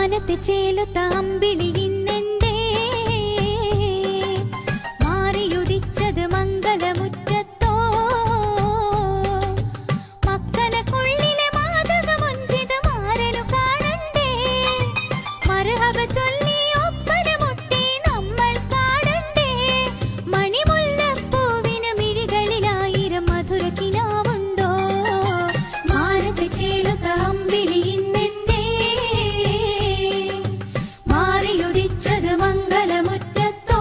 മാനത്തെ ചേലുത്ത അമ്പിളി ഇന്നെന്തേ മാറിയുദിച്ചത് മംഗലമുറ്റത്തോ മക്കനക്കുള്ളിലെ മാതകമുഞ്ചിതമാരനു കാണണ്ടേ മറുഹബ ചൊല്ലി ഒപ്പന മുട്ടി നമ്മൾ പാടണ്ടേ മണിമുല്ലപ്പൂവിന് മിഴികളിലായിരം മധുരക്കിനാവുണ്ടോ മാനത്തെ ചേലുത്ത അമ്പിളി ഇന്നെന്തേ മാറിയുദിച്ചത് മംഗലമുറ്റത്തോ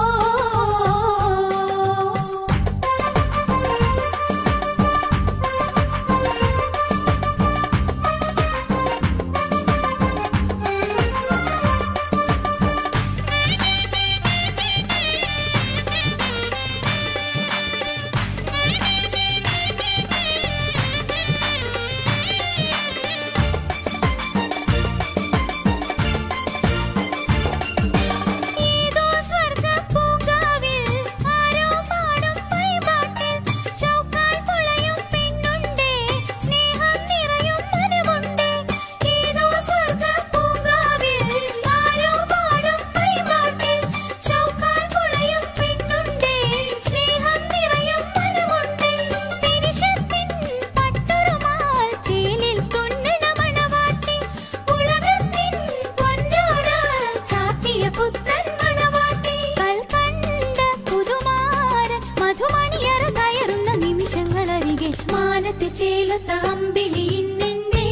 ഏതോ സ്വർഗ്ഗപ്പൂങ്കാവിൽ ആരോ പാടും മൈപാട്ടിൽ ഷൗക്കാൽ പുളയും പെണ്ണുണ്ടേ സ്നേഹം നിറയും മനമുണ്ടേ ഏതോ സ്വർഗ്ഗപ്പൂങ്കാവിൽ ആരോ പാടും മൈപാട്ടിൽ ഷൗക്കാൽ പുളയും പെണ്ണുണ്ടേ സ്നേഹം നിറയും മനമുണ്ടേ പെരിശത്തിൻ പട്ടുറുമാൽ ചേലിൽ തുന്നണ മണവാട്ടി ഉലകത്തിൻ പൊന്നോട് ചാത്തിയ പുത്തൻ മണവാട്ടി കൽക്കണ്ട പുതുമാരൻ മധുമണിയറ കയറുന്ന നിമിഷങ്ങളരികെ മാനത്തെ ചേലത്ത അമ്പിളി ഇന്നെന്തേ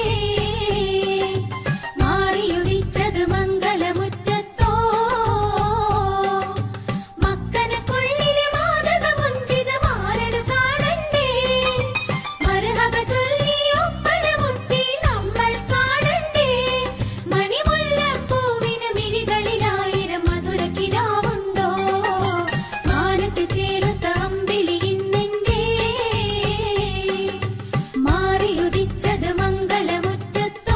മാറിയുദിച്ചത് മംഗലമുറ്റത്തോ മക്കനക്കുള്ളിലെ മാതകമുഞ്ചിതമാരനു കാണണ്ടേ മർഹബ ചൊല്ലി ഒപ്പന മുട്ടി നമ്മൾ പാടണ്ടേ മണിമുല്ലപ്പൂവിന് മിഴികളിലായിരം മധുരക്കിനാവുണ്ടോ മാനത്ത് ചേരുത്ത അമ്പിളി ഇന്നെന്തേ മാറിയുദിച്ചത് മംഗലമുറ്റത്തോ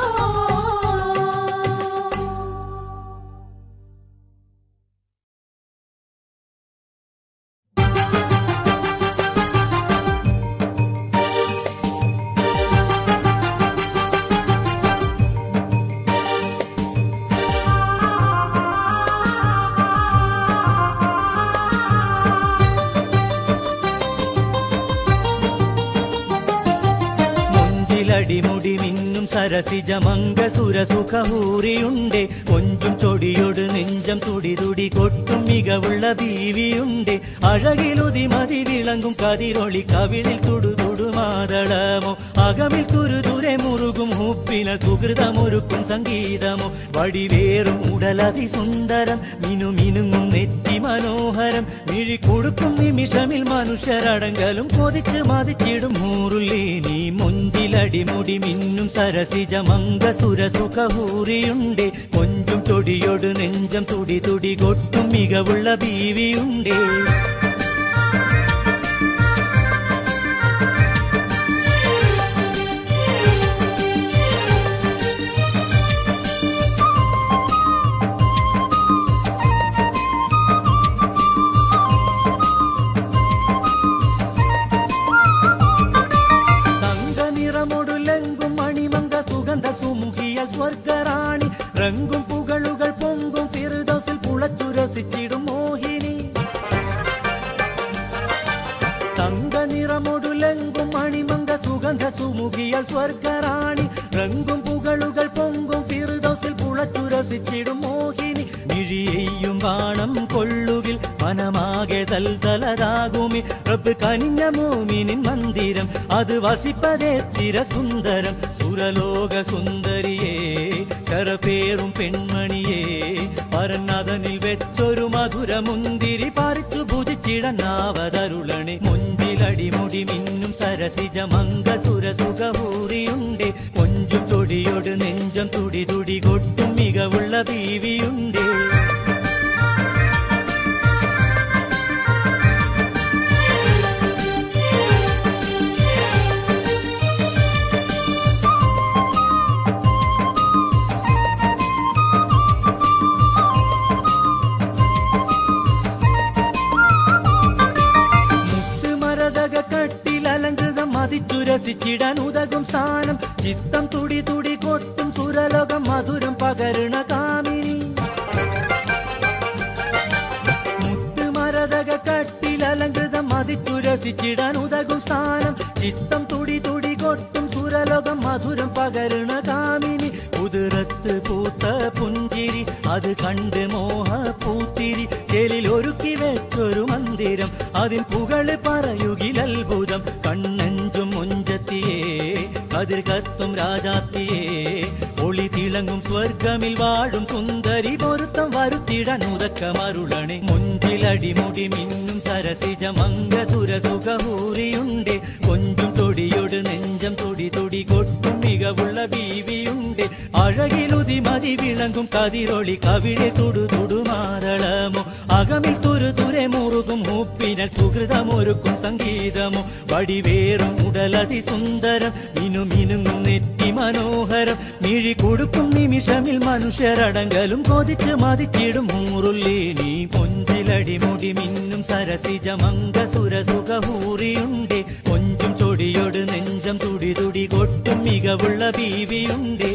മുഞ്ചിലടിമുടി മിന്നും സരസിജ മംഗസുര സുഖഹൂറിയുണ്ട് കൊഞ്ചും ചൊടിയൊട് നെഞ്ചം തുടി തുടി കൊട്ടും മികവുള്ള ബീവിയുണ്ട് അഴകിലുതി മതി വിളങ്ങും കതിരൊളി കവിളിൽ തുടു തുടു മാതളമോ അകമിൽ തുരുതുരെ മുറുകും ഹുപ്പിനൽ സുഹൃതമൊരുക്കും സംഗീതമോ വടിവേറും ഉടലതി സുന്ദരം മിനു മിനുങ്ങും നെറ്റി മനോഹരം മിഴി കൊടുക്കും നിമിഷമിൽ മനുഷ്യരടങ്കലും കൊതിച്ച് മതിച്ചിടും മൂറുള്ളി നീ മുഞ്ചിലടിമുടി മിന്നും സരസിജ മംഗസുര സുഖഹൂറിയുണ്ട് കൊഞ്ചും ചൊടിയൊട് നെഞ്ചം തുടി തുടി കൊട്ടും മികവുള്ള ബീവിയുണ്ടേ തങ്ക നിറമൊടുലെങ്കും മണിമങ്ക സുഗന്ധ സുമുഖിയ സ്വർഗറാണി റങ്കും പുകളുകൾ പൊങ്കും ഫിറുദോസിൽ പുളച്ചുരസിച്ചിടും മോഹിനി തങ്ക നിറമൊടുലെങ്കും മണിമങ്ക സുഗന്ധ സുമുഖിയ സ്വർഗറാണി റങ്കും പുകളുകൾ പൊങ്കും ഫിറുദോസിൽ പുളച്ചുരസിച്ചിടും മോഹിനി മിഴിയെയ്യും ബാണം കൊള്ളുകിൽ മനമാകെ തൽതലതാകുമി റബ്ബ് കനിഞ്ഞ മോമിനിൻ മന്ദിരം അത് വസിപ്പതേ ചിരസുന്ദരം സുരലോക സുന്ദരിയേ ശരപേറും പെൺമണിയേ പരന്നതനിൽ വെച്ചൊരു മധുരമുന്തിരി പറിച്ചു ഭുജിച്ചിടനാവതരുളണി മുഞ്ചിലടിമുടി മിന്നും സരസിജ മംഗസുര സുഖഭൂറിയുണ്ട് കൊഞ്ചും ചൊടിയൊട് നെഞ്ചം തുടി തുടി കൊട്ടും മികവുള്ള ബീവിയുണ്ടേ മുത്തുമരതക മതിച്ചുരസിച്ചിടാൻ ഉതകും സ്ഥാനം ചിത്തം തുടി തുടി കൊട്ടും സുരലോകം മധുരം പകരണ കാമിനി മുത്തുമരതക കട്ടിലലങ്കൃതം മതിച്ചുരസിച്ചിടാൻ ഉതകും സ്ഥാനം ചിത്തം തുടി തുടി കൊട്ടും സുരലോകം മധുരം പകരണ കാമിനി കുതിരത്ത് പൂത്ത പുഞ്ചിരി അത് കണ്ട് മോഹ പൂത്തിരി ചേലിൽ ഒരുക്കി വെച്ചൊരു മന്ദിരം അതിൻ പുകള് പറയുകിലത്ഭുതം കണ്ണഞ്ചും മുഞ്ചത്തിയേ കതിർ കത്തും രാജാത്തിയേ ഒളി തിളങ്ങും സ്വർഗമിൽ വാഴും സുന്ദരി പൊരുത്തം വരുത്തിടാൻ ഉതക്കമരുളണേ മുഞ്ചിലടിമുടി മിന്നും സരസിജ മംഗസുര സുഖഹൂറിയുണ്ട് കൊഞ്ചും തൊടിയൊട് നെഞ്ചം തൊടി തൊടി കൊട്ടും മികവുള്ള ബീവിയുണ്ട് അഴകിലുതി മതി വിളങ്ങും കതിരൊളി കവിളെ തുടു തുടുമാറളമോ അകമിൽ തുരു തുരെ മുറുകും മൂപ്പിനൽ സുഹൃതമൊരുക്കും സംഗീതമോ വടിവേറും ഉടലതി സുന്ദരം മിനുമിനുങ്ങും നെറ്റി മനോഹരം മിഴി കൊടുക്കും നിമിഷമിൽ മനുഷ്യരടങ്കലും കൊതിച്ച് മതിച്ചിടും മൂറുള്ളി നീ പൊഞ്ചിലടിമുടി മിന്നും സരസിജ മംഗസുര സുഖഹൂറിയുണ്ട് കൊഞ്ചും ചൊടിയൊട് നെഞ്ചം തുടി തുടി കൊട്ടും മികവുള്ള ബീവിയുണ്ടേ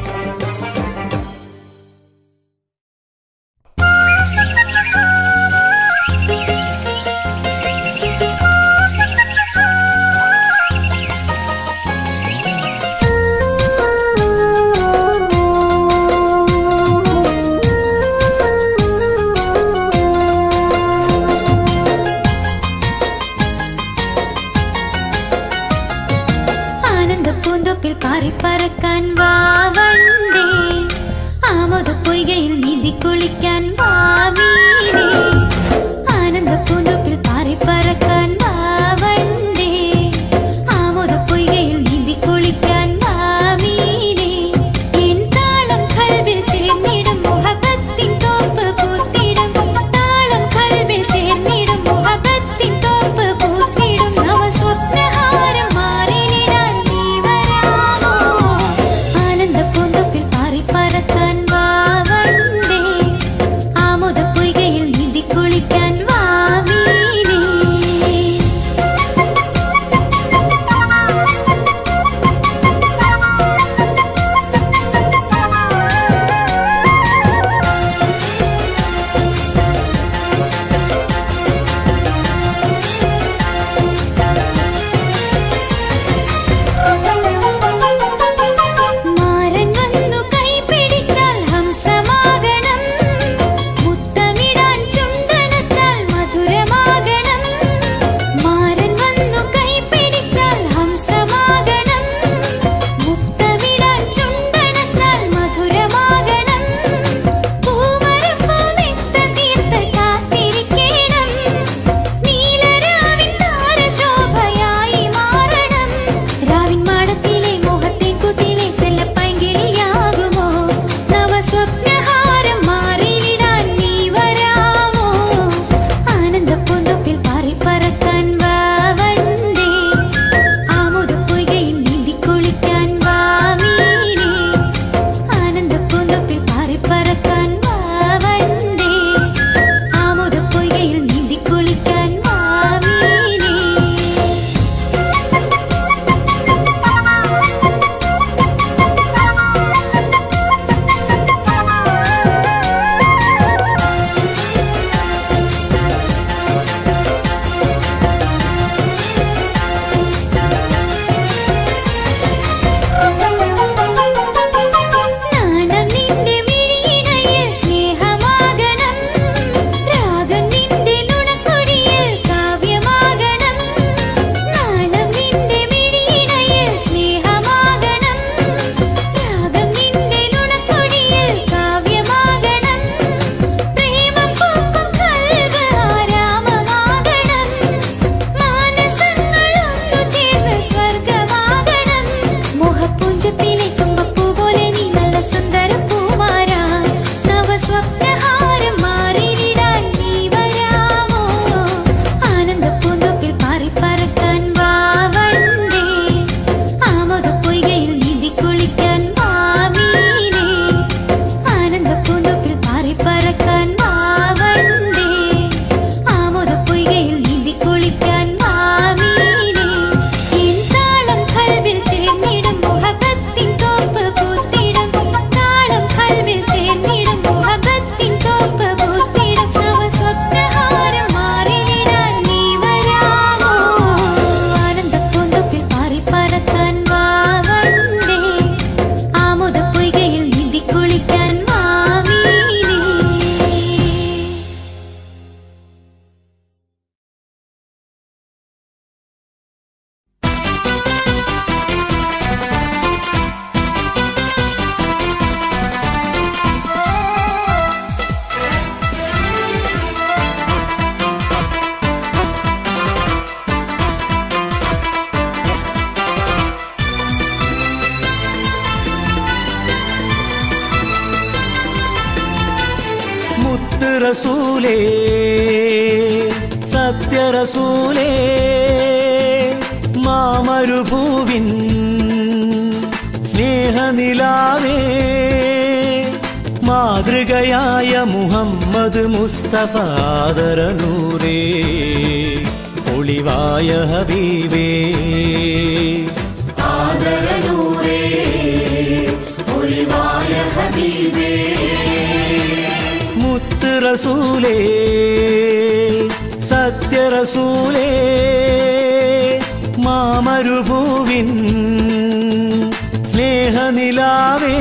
ആനന്ദ പൂന്തോപ്പിൽ പാറിപ്പറക്കാൻ വാവണ്ടേ ആമോദ പൊയ്കയിൽ നീന്തി കുളിക്കാൻ വാവീനേ ആനന്ദ പൂന്തോപ്പിൽ പാറിപ്പറക്കാൻ വാവണ്ടേ ആമോദ പൊയ്കയിൽ നീന്തി കുളിക്കാൻ വാമീനേ എൻ താളം കൽവിൽ ചേർന്നിടും മുഹബത്തിൻ തോപ്പ് പൂത്തിടും താളം കൽവിൽ ചേർന്നിടും മുഹബത്തിൻ തോപ്പ് പൂത്തിടും നവ സ്വപ്നഹാരം മാറിലിടാൻ നീ വരാമോ ആനന്ദ പൂന്തോപ്പിൽ പാറി പറക്കാൻ വാവണ്ടേ ആമോദ മുത്തുറസൂലേ സത്യറസൂലേ മാമരുഭൂവിൻ സ്നേഹനിലാവേ മാതൃകയായ മുഹമ്മദ് മുസ്തഫ ആദരനൂരേ ഒളിവായ ഹബീബേ ആദരനൂരേ ഒളിവായ ഹബീബേ മുത്ത് റസൂലേ സത്യറസൂലേ മാമരുഭൂവിൻ സ്നേഹനിലാവേ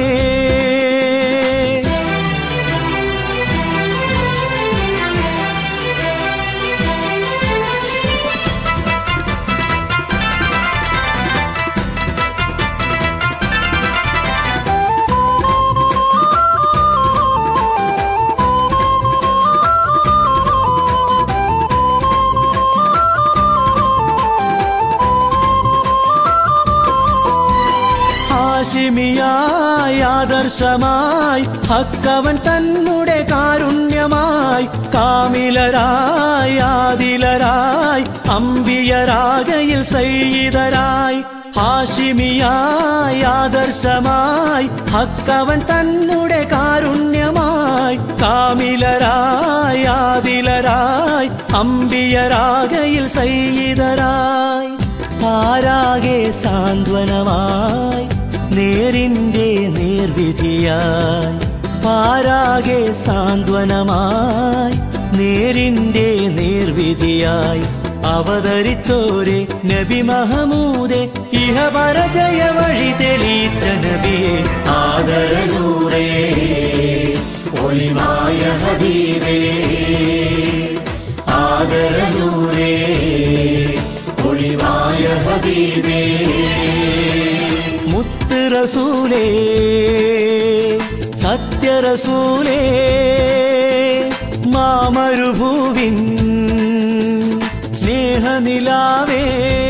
ഹാഷിമിയായി ആദർശമായി ഹക്കവൻ തന്നുടെ കാരുണ്യമായി കാമിലരായി ആദിലരായി അമ്പിയരാകയിൽ സയ്യിദരായി ഹാഷിമിയായി ആദർശമായി ഹക്കവൻ തന്നുടെ കാരുണ്യമായി കാമിലരായി ആദിലരായി അമ്പിയരാകയിൽ സയ്യിദരായി ആരാകെ സാന്ത്വനമായി നേരിൻ്റെ നേർവിധിയായി പാരാകെ സാന്ത്വനമായി നേരിൻ്റെ നേർവിധിയായി അവതരിച്ചോരെ നബി മഹമൂദെ ഇഹ പരജയ വഴി തെളിയിച്ച നബിയെ ആദരനൂരേ ഒളിവായ ഹബീബേ ആദരനൂരേ ഒളിവായ ഹബീബേ മുത്ത് റസൂലേ സത്യറസൂലേ മാമരുഭൂവിൻ സ്നേഹനിലാവേ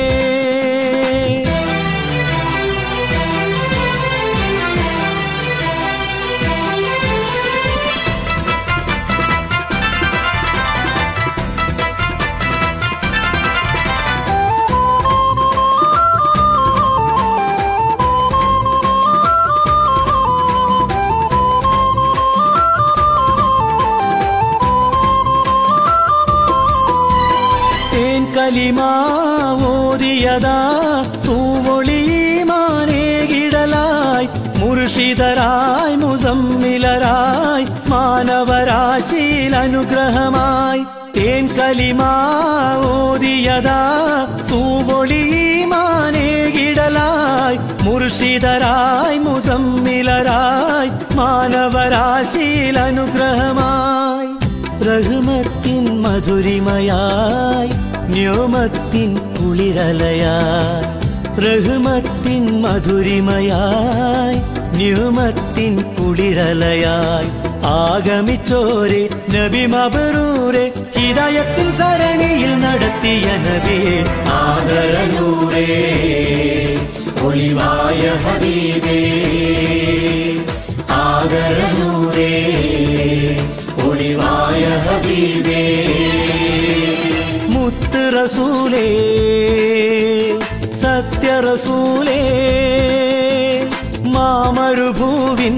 തേൻ കലിമാവോദിയതാ തൂവൊളിമാനേകിടലായി മുർഷിദരായി മുസമ്മിലരായി മാനവരാശിയിൽ അനുഗ്രഹമായി തേൻ കലിമാവോദിയതാ തൂവൊളിമാനേകിടലായി മുർഷിദരായി മുസമ്മിലരായി മാനവരാശിയിൽ അനുഗ്രഹമായി റഹ്മത്തിൻ മധുരിമയായി ന്യോമത്തിൻ കുളിരലയായി റഹ്മത്തിൻ മധുരിമയായി ന്യൂമത്തിൻ കുളിരലയായി ആഗമിച്ചോരെ നബി മബറൂരെ ഹിദായത്തിൻ സരണിയിൽ നടത്തിയ നബിയെ ആദരനൂരേ ഒളിവായ ഹബീബേ ആദരനൂരേ ഒളിവായ ഹബീബേ മുത്ത് റസൂലേ സത്യറസൂലേ മാമരുഭൂവിൻ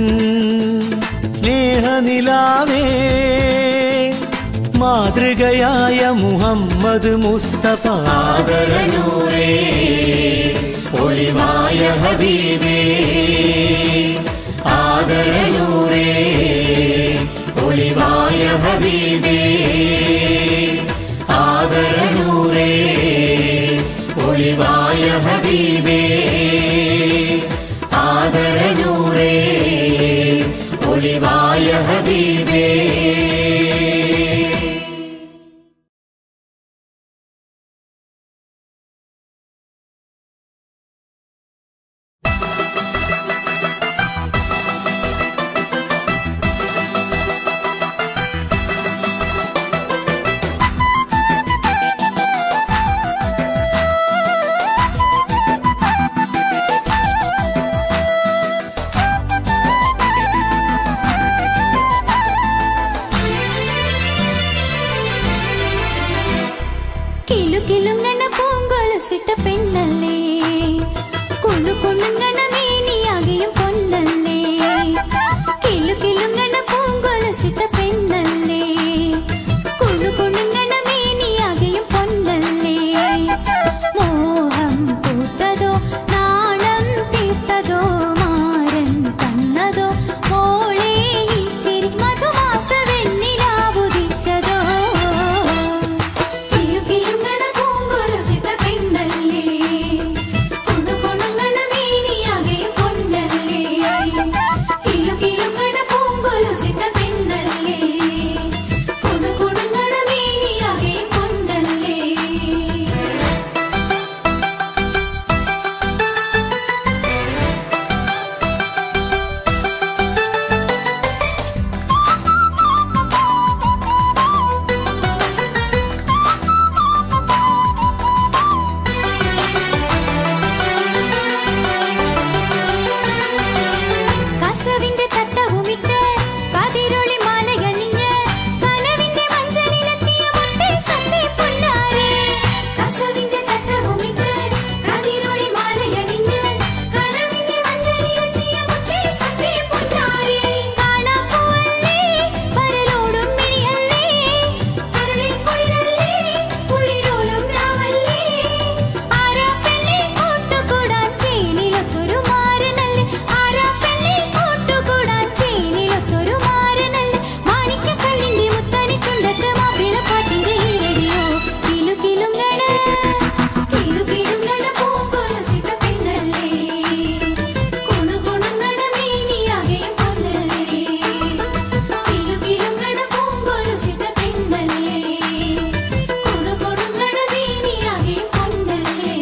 സ്നേഹനിലാവേ മാതൃകയായ മുഹമ്മദ് മുസ്തഫ ആദരനൂരേ ഒളിവായ ഹബീബേ ആദരനൂരേ ഒളിവായ ഹബീബേ ആദരനൂരേ ഒളിവായ ഹബീബേ ആദരനൂരേ ഒളിവായ ഹബീബേ ആ കിലുകിലുങ്ങണ പൂങ്കൊലുസിട്ട പെണ്ണല്ലേ കുണു കുണുങ്ങണ മേനിയാകെയും പൊന്നല്ലേ കിലുകിലുങ്ങണ പൂങ്കൊലുസിട്ട പെണ്ണല്ലേ കുണു കുണുങ്ങണ മേനിയാകെയും പൊന്നല്ലേ മോഹം പൂത്തതോ നാണം തീർത്തതോ മാരൻ തന്നതോ മോളെ ഈ ചിരി മധുമാസ വെണ്ണിലാവുദിച്ചതോ കിലുകിലുങ്ങണ പൂങ്കൊലുസിട്ട പെണ്ണല്ലേ കുണു കുണുങ്ങണ മേനിയാകെയും പൊന്നല്ലേ കിലുകിലുങ്ങണ പൂങ്കൊലുസിട്ട പെണ്ണല്ലേ കുണു കുണുങ്ങണ മേനിയാകെയും പൊന്നല്ലേ കസവിന്റെ തട്ടവുമിട്ട് കതിരൊളി മാലയണിഞ്ഞ് കനവിന്റെ മഞ്ചലിലെത്തിയ മുത്തേ സത്തേ പൊന്നാരേ കസവിന്റെ തട്ടവുമിട്ട് കതിരൊളി മാലയണിഞ്ഞ് കനവിന്റെ മഞ്ചലിലെത്തിയ മുത്തേ സത്തേ പൊന്നാരേ കാണാപ്പൂവല്ലേ പരലോടും മിഴിയല്ലേ കരളിൽ കുളിരല്ലേ കുളിരോലും രാവല്ലേ ആരാ പെണ്ണെ കൂട്ടുകൂടാൻ ചേനിലൊത്തൊരു മാരനല്ലേ ആരാ പെണ്ണെ കൂട്ടുകൂടാൻ ചേനിലൊത്തൊരു മാരനല്ലേ മാണിക്യക്കല്ലിന്റെ മുത്തണി ചുണ്ടത്ത് മാപ്പിളപ്പാട്ടിന്റെ ഈരടിയോ കിലു കിലുങ്ങണ കിലു കിലുങ്ങണ പൂങ്കൊലുസിട്ട പെണ്ണല്ലേ കുണു കുണുങ്ങണ മേനിയാകെയും പൊന്നല്ലേ കിലു കിലുങ്ങണ പൂങ്കൊലുസിട്ട പെണ്ണല്ലേ കുണു കുണുങ്ങണ മേനിയാകെയും പൊന്നല്ലേ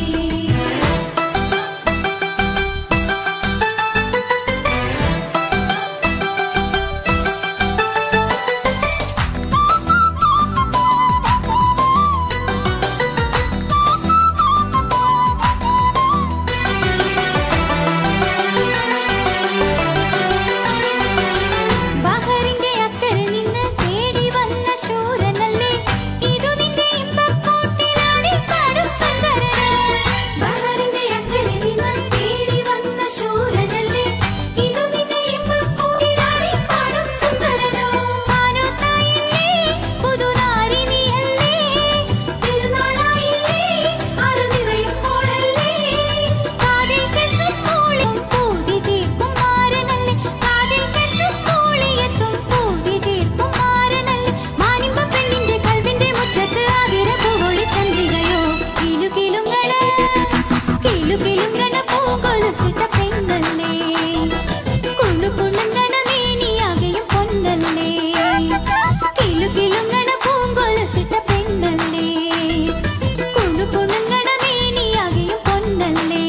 ബഹറിന്റെ അക്കരെ നിന്ന് തേടി വന്ന ശൂരനല്ലേ ഇതു നിന്റെ ഇമ്പക്കൂട്ടിലാടി പാടും സുന്ദരന് ബഹറിന്റെ അക്കരെ നിന്ന് തേടി വന്ന ശൂരനല്ലേ ഇതു നിന്റെ ഇമ്പക്കൂട്ടിലാടി പാടും സുന്ദരനോ താനോ തായില്ലേ പുതുനാരി നീയല്ലേ തിരുനാളായില്ലേ ആറ് നിറയും മോളല്ലേ കാതിൽ കെസും മൂളിയും പൂതി തീർക്കും മാരനല്ലേ കാതിൽ കെസും മൂളിയെത്തും പൂതി തീർക്കും മാരനല്ലേ മാനിമ്പ പെണ്ണിന്റെ കൽവിന്റെ മുറ്റത്ത് ആതിര പൂവൊളി ചന്ദ്രികയോ കിലു കിലുങ്ങണ കിലു കിലുങ്ങണ പൂങ്കൊലുസിട്ട പെണ്ണല്ലേ കുണു കുണുങ്ങണ മേനിയാകെയും പൊന്നല്ലേ കിലു കിലുങ്ങണ പൂങ്കൊലുസിട്ട പെണ്ണല്ലേ കുണു കുണുങ്ങണ മേനിയാകെയും പൊന്നല്ലേ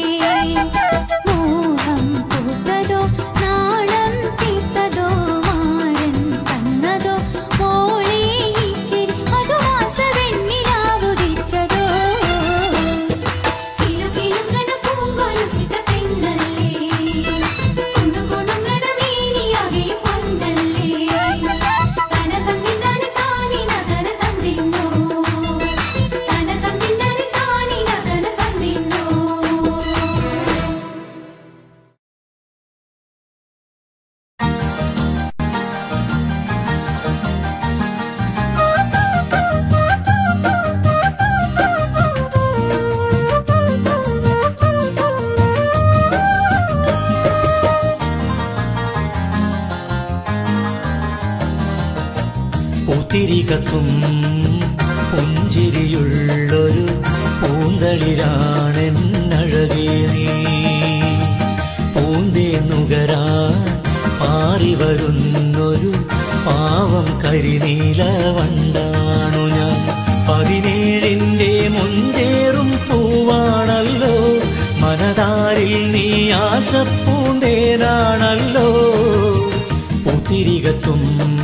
മോഹം പൂത്തതോ നാണം തീർത്തതോ മാരൻ തന്നതോ മോളെ ഈ ചിരി മധുമാസ വെണ്ണിലാവുദിച്ചതോ കിലു കിലുങ്ങണ പൂങ്കൊലുസിട്ട പെണ്ണല്ലേ കുണു കുണുങ്ങണ മേനിയാകെയും പൊന്നല്ലേ തന തന്നിന്നാനി താനിന തന തന്നിന്നോ തന തന്നിന്നാനി താനിന തന തന്നിന്നോ പൂത്തിരികത്തും പുഞ്ചിരിയുള്ളൊരു പൂന്തളിരാണെന്നഴകേ നീ പൂന്തേ നുകരാ പാറി വരുന്നൊരു പാവം കരിനീല വണ്ടാണു ഞാൻ പതിനേഴിൻ്റെ മുഞ്ചേറും പൂവാണല്ലോ മനതാരിൽ നീ ആശപ്പൂന്തേനാണല്ലോ പൂത്തിരികത്തും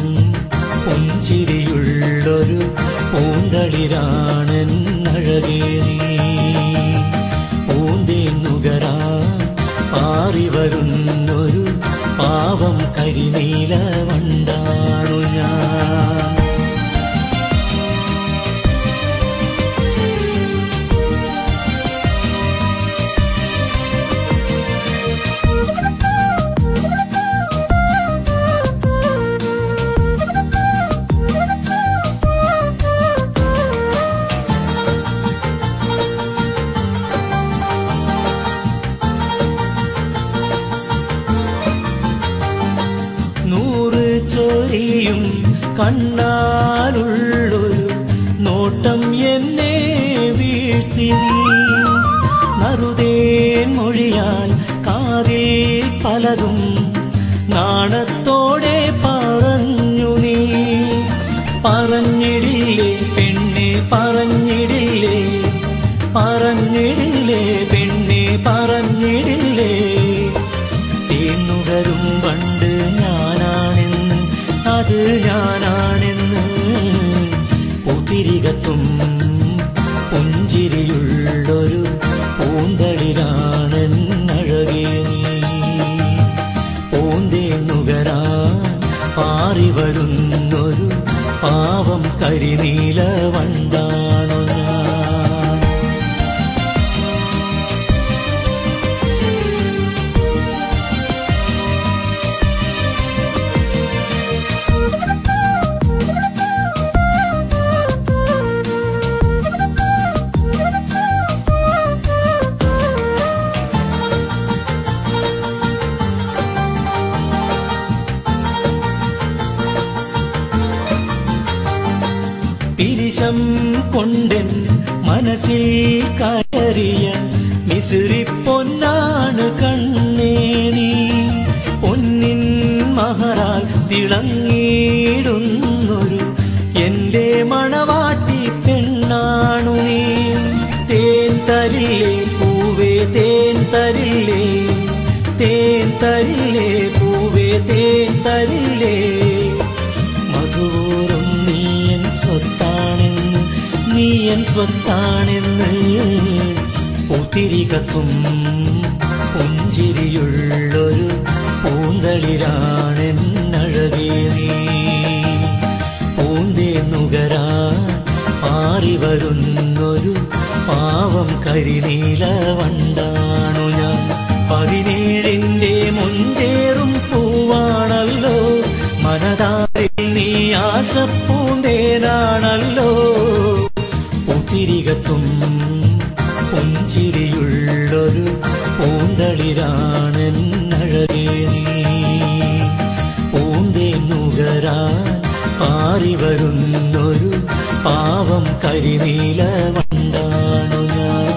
പുഞ്ചിരിയുള്ളൊരു പൂന്തളിരാണെന്നഴകേ നീ പൂന്തേ നുകരാ പാറി വരുന്നൊരു പാവം കരിനീല വണ്ടാണു ഞാൻ ചൊരിയും കണ്ണാലുള്ളൊരു നോട്ടം എന്നെ വീഴ്ത്തി നീ നറുതേൻ മൊഴിയാൽ കാതിൽ പലതും നാണത്തോടെ പറഞ്ഞു നീ പറഞ്ഞിടില്ലേ പെണ്ണെ പറഞ്ഞിടില്ലേ പറഞ്ഞിടില്ലേ പെണ്ണെ പറഞ്ഞിടില്ലേ തേന്നുകരും പണ്ട് ഞാനാണെന്ന് അത് ഞാനാണെന്ന് പൂത്തിരികത്തും പുഞ്ചിരിയുള്ളൊരു പൂന്തളിരാണെന്നഴകേ നീ പൂന്തേന്നുകരാൻ പാറി വരുന്നൊരു പാവം കരിനീല വണ്ടാണു ഞാൻ പിരിശം കൊണ്ടൻ മനസ്സിൽ കയറിയ മിസിറി പൊന്നാണ് കണ്ണേ നീ പൊന്നിൻ മഹറാൽ തിളങ്ങിയിടുന്നൊരു എന്റെ മണവാട്ടി പെണ്ണാണു നീ തേൻ തരില്ലേ പൂവേ തേൻ തരില്ലേ തേൻ തരില്ലേ പൂവേ തേൻ തരില്ലേ മധുവോറും നീയൻ സ്വത്താണെന്ന് നീയൻ സ്വത്താണെന്ന് പൂത്തിരികത്തും പുഞ്ചിരിയുള്ളൊരു പൂന്തളിരാണെന്നഴകേ നീ പൂന്തേ നുകരാൻ പാറി വരുന്നൊരു പാവം കരിനീല വണ്ടാണു ഞാൻ പതിനേഴിന്റെ മുഞ്ചേറും പൂവാണല്ലോ മനതാരിൽ നീ ആശപ്പൂന്തേനാണല്ലോ പൂത്തിരികത്തും പുഞ്ചിരിയുള്ളൊരു പൂന്തളിരാണെന്നഴകേ നീ പൂന്തേ നുകരാൻ പാറി വരുന്നൊരു പാവം കരിനീല വണ്ടാണു ഞാൻ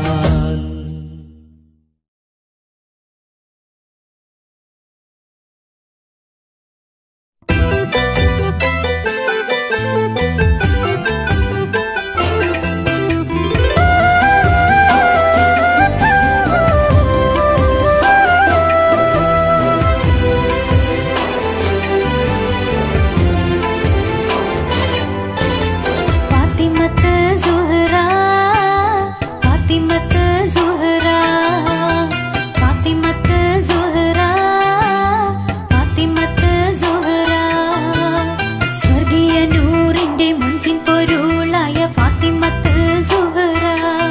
ഫാത്തിമത്ത് സുഹറ ഫാത്തിമത്ത് സുഹറ ഫാത്തിമത്ത് സുഹറ ഫാത്തിമത്ത് സുഹറ സ്വർഗീയ നൂറിന്റെ മുഞ്ചിൻ പൊരുളായ ഫാത്തിമത്ത് സുഹറ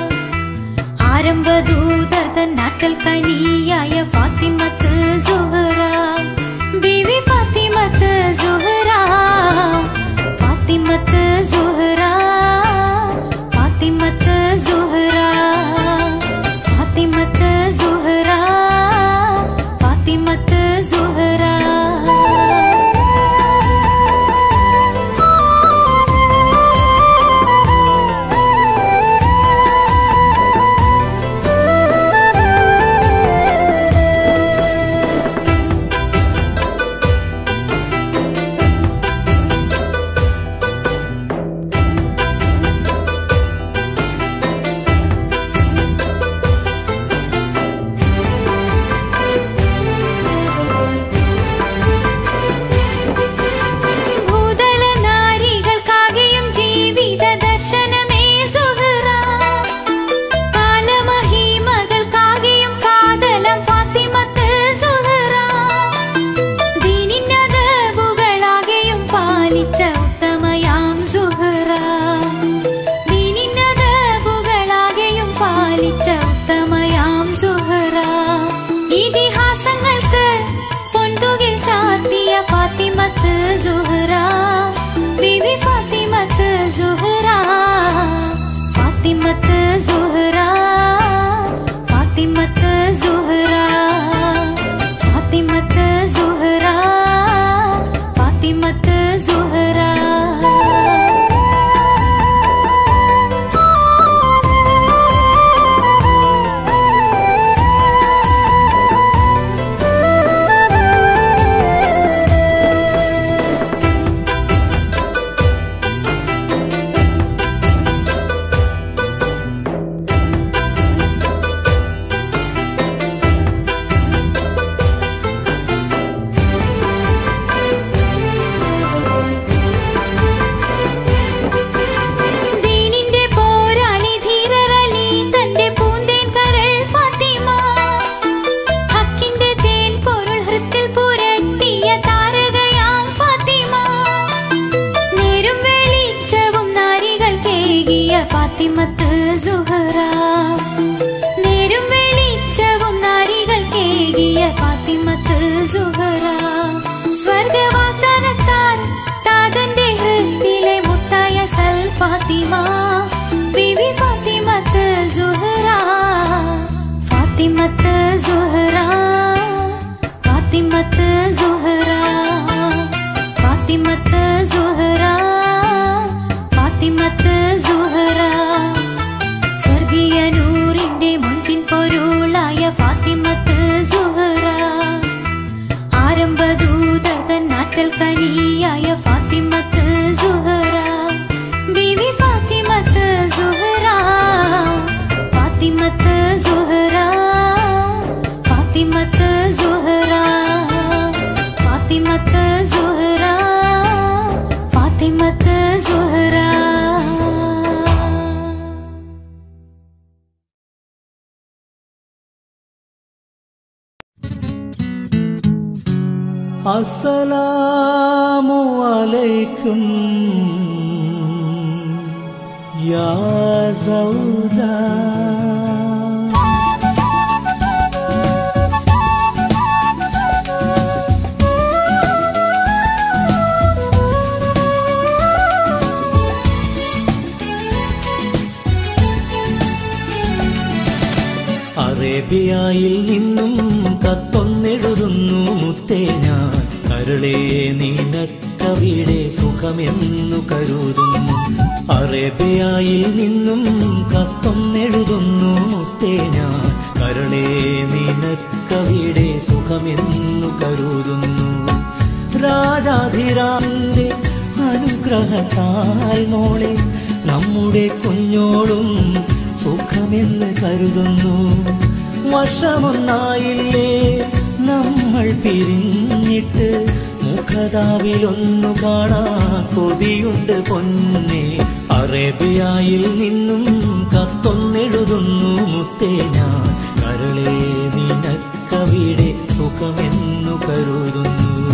ആരംഭദൂതർ തൻ നാട്ടൽ കനിയായ ഫാത്തിമത്ത് സുഹറ ബീവി ഫാത്തിമത്ത് സുഹറ ഫാത്തിമത്ത് സുഹറ ഫാത്തിമത്ത് സുഹറ ഫാത്തിമത്ത് സുഹറ ഫാത്തിമത്ത് സുഹറ ഫാത്തിമത്ത് സുഹറ നേരും വെളിച്ചവും നാരികൾ കേകിയ ഫാത്തിമത്ത് സുഹറ സ്വർഗവാഗ്ദാനത്താൽ താതന്റെ ഹൃത്തിലെ മുത്തായ സൽ ഫാത്തിമ ബിവി ഫാത്തിമത്ത് സുഹറ ഫാത്തിമത്ത് സുഹറ ഫാത്തിമത്ത് സുഹറ ഫാത്തിമത്ത് സുഹറ ഫാത്തിമത്ത് സുഹറ സ്വർഗീയ നൂറിന്റെ മുഞ്ചിൻ പൊരുളായ ഫാത്തിമത്ത് സുഹറ ആരംഭദൂതർ തൻ നാട്ടൽ കനിയായ ഫാത്തിമത്ത് സുഹറ ബിവി ഫാത്തിമത്ത് സുഹറ ഫാത്തിമത്ത് സുഹറ ഫാത്തിമത്ത് സുഹറ ഫാത്തിമത്ത് സുഹറ ഫാത്തിമത്ത് സുഹറ അസ്സലാമു അലൈക്കും യാ സൗജ അറേബ്യയിൽ നിന്നും കത്തൊന്നെഴുതുന്നു മുത്തേ ഞാൻ കരളേ നീനക്കവിടെ സുഖമെന്നു കരുതുന്നു അറേബ്യയിൽ നിന്നും കത്തൊന്നെഴുതുന്നു മുത്തേ ഞാൻ കരളേ നീനക്കവിടെ സുഖമെന്നു കരുതുന്നു രാജാധിരാന്റെ അനുഗ്രഹത്താൽ മോളെ നമ്മുടെ കുഞ്ഞോളും സുഖമെന്ന് കരുതുന്നു വർഷമൊന്നായില്ലേ നമ്മൾ പിരിഞ്ഞിട്ട് മുഖതാവിലൊന്നു കാണാ കൊതിയുണ്ട് പൊന്നെ അറേബ്യയിൽ നിന്നും കത്തൊന്നെഴുതുന്നു മുത്തേ ഞാൻ കരളേ നിനക്കവിടെ സുഖമെന്നു കരുതുന്നു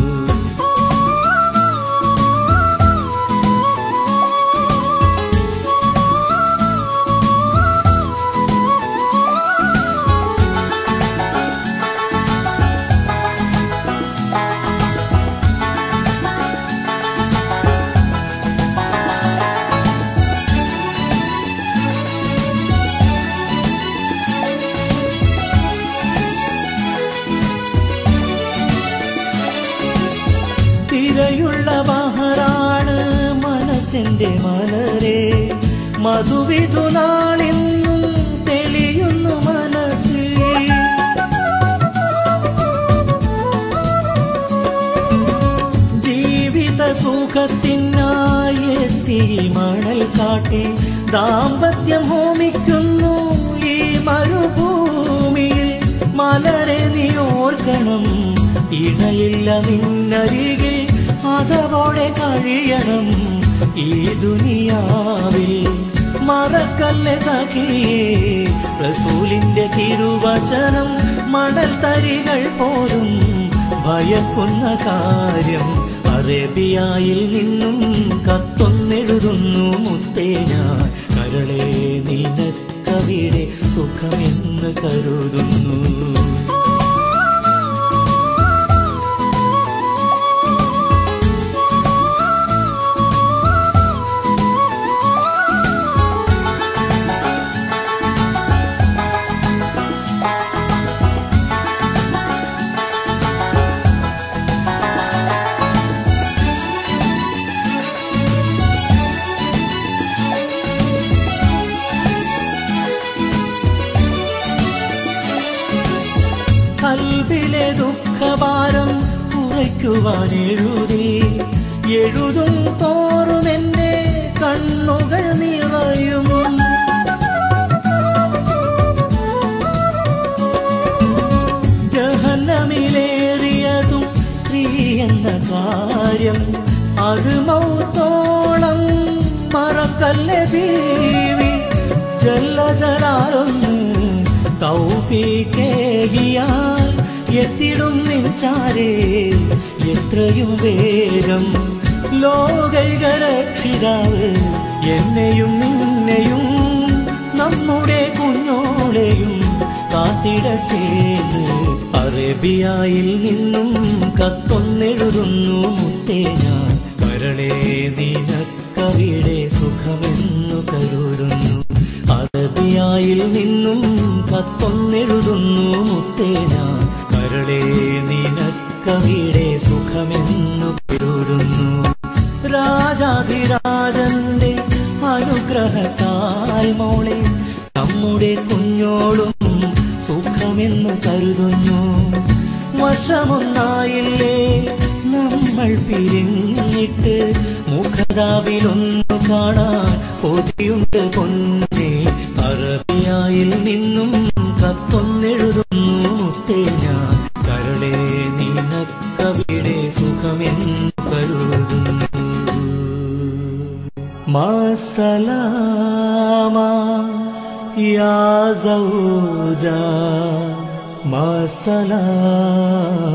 തിരയുള്ള ബഹറാണ് മനസ്സിന്റെ മലരെ മധുവിധുനാളിന്നും തെളിയുന്നു മനസ്സിൽ ജീവിത സുഖത്തിനായി എത്തി മണൽ കാട്ടി ദാമ്പത്യം ഹോമിക്കുന്നു ഈ മരുഭൂമിയിൽ മലരെ നീ ഓർക്കണം ഇണയില്ല നിന്നരികിൽ അതവോടെ കഴിയണം ഈ ദുനിയാവിൽ മറക്കല്ലേ സഖിയേ റസൂലിന്റെ തിരുവചനം മണൽ തരികൾ പോലും ഭയക്കുന്ന കാര്യം അറേബ്യയിൽ നിന്നും കത്തൊന്നെഴുതുന്നു മുത്തേന കരളേ നിനക്കവിടെ സുഖമെന്ന് കരുതുന്നു കൽബിലെ ദുഃഖഭാരം കുറയ്ക്കുവാൻ എഴുതി എഴുതും തോറും എന്റെ കണ്ണുകൾ നിറയും ജഹന്നമിലേറിയതും സ്ത്രീ എന്ന കാര്യം അത് മൗത്തോളം മറക്കല്ലേ ബീവി ജല്ല ജലാലൊന്ന് തൗഫീക്കേകിയാൽ എത്തിടും നിൻചാരേ എത്രയും വേഗം ലോകൈക രക്ഷിതാവ് എന്നെയും നിന്നെയും നമ്മുടെ കുഞ്ഞോളെയും കാത്തിടട്ടേന്ന് അറേബ്യയിൽ നിന്നും കത്തൊന്നെഴുതുന്നു മുത്തേ ഞാൻ കരളെ നിനക്കവിടെ സുഖമെന്നു കരുതുന്നു അറബിയായിൽ നിന്നും കത്തൊന്നെഴുതുന്നു മുത്തേ ഞാൻ കരളെ നിനക്കവിടെ സുഖമെന്നു കരുതുന്നു രാജാധിരാജന്റെ അനുഗ്രഹത്താൽ മോളെ നമ്മുടെ കുഞ്ഞോളും സുഖമെന്ന് കരുതുന്നു വർഷമൊന്നായില്ലേ നമ്മൾ പിരിഞ്ഞിട്ട് മുഖതാവിലൊന്നു കാണാൻ കൊതിയുണ്ട് പൊന്നെ അറബിയായിൽ നിന്നും കത്തൊന്നെഴുതുന്നു മുത്തേ ഞാൻ കരളെ നിനക്കവിടെ സുഖമെന്ന് കരുതുന്നു മാസലാമ യാ സൗജ മാസലാമ